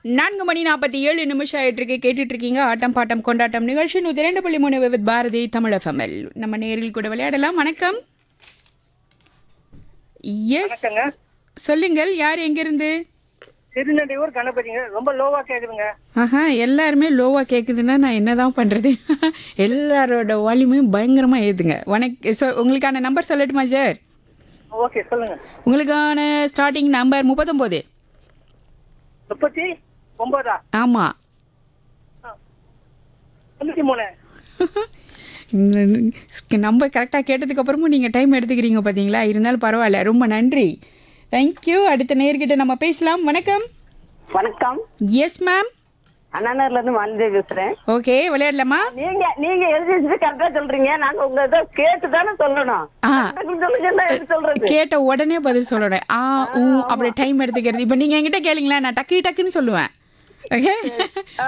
நான்கு மணி நாற்பத்தி ஏழு நிமிஷம் ஆயிட்டு இருக்கு கேட்டுட்டு இருக்கீங்க ஆட்டம் பாட்டம் கொண்டாட்டம் நிகழ்ச்சி நூத்தி ரெண்டு புள்ளி மூணு வித் பாரதி தமிழ் எஃப்எம்எல் நம்ம நேரில் கூட விளையாடலாம் வணக்கம் எஸ் வணக்கங்க சொல்லுங்கள் யார் எங்கிருந்து திருநெல்வேலூர் கணபதிங்க ரொம்ப லோவா கேக்குதுங்க ஆஹா எல்லாருமே லோவா கேக்குதுன்னா நான் என்னதான் பண்றது எல்லாரோட வால்யூமையும் பயங்கரமா ஏதுங்க வணக் சொ- உங்களுக்கான நம்பர் சொல்லட்டுமா சார் ஓகே சொல்லுங்க உங்களுக்கான ஸ்டார்டிங் நம்பர் முப்பத்தொம்போது முப்பத்தி ஒன்பதா ஆமா தொண்ணூத்தி மூணு நம்பர் கரெக்டாக கேட்டதுக்கு அப்புறமும் நீங்கள் டைம் எடுத்துக்கிறீங்க பார்த்தீங்களா இருந்தாலும் பரவாயில்ல ரொம்ப நன்றி தேங்க்யூ அடுத்த நேர்கிட்ட நம்ம பேசலாம் வணக்கம் வணக்கம் எஸ் மேம் அண்ணாநகர்ல இருந்து மாலிதேவி பேசுறேன் ஓகே விளையாடலாமா நீங்க நீங்க எழுதி வச்சுட்டு கரெக்டா சொல்றீங்க நாங்க உங்க இதை கேட்டு தானே சொல்லணும் ஆ. டக்குனு சொல்லுங்க நான் எப்படி சொல்றது கேட்ட உடனே பதில் சொல்லணும் ஆ ஊ அப்படி டைம் எடுத்துக்கிறது இப்போ நீங்கள் என்கிட்ட கேளுங்களேன் நான் டக்கு டக்குன்னு சொல்லுவேன் ஓகே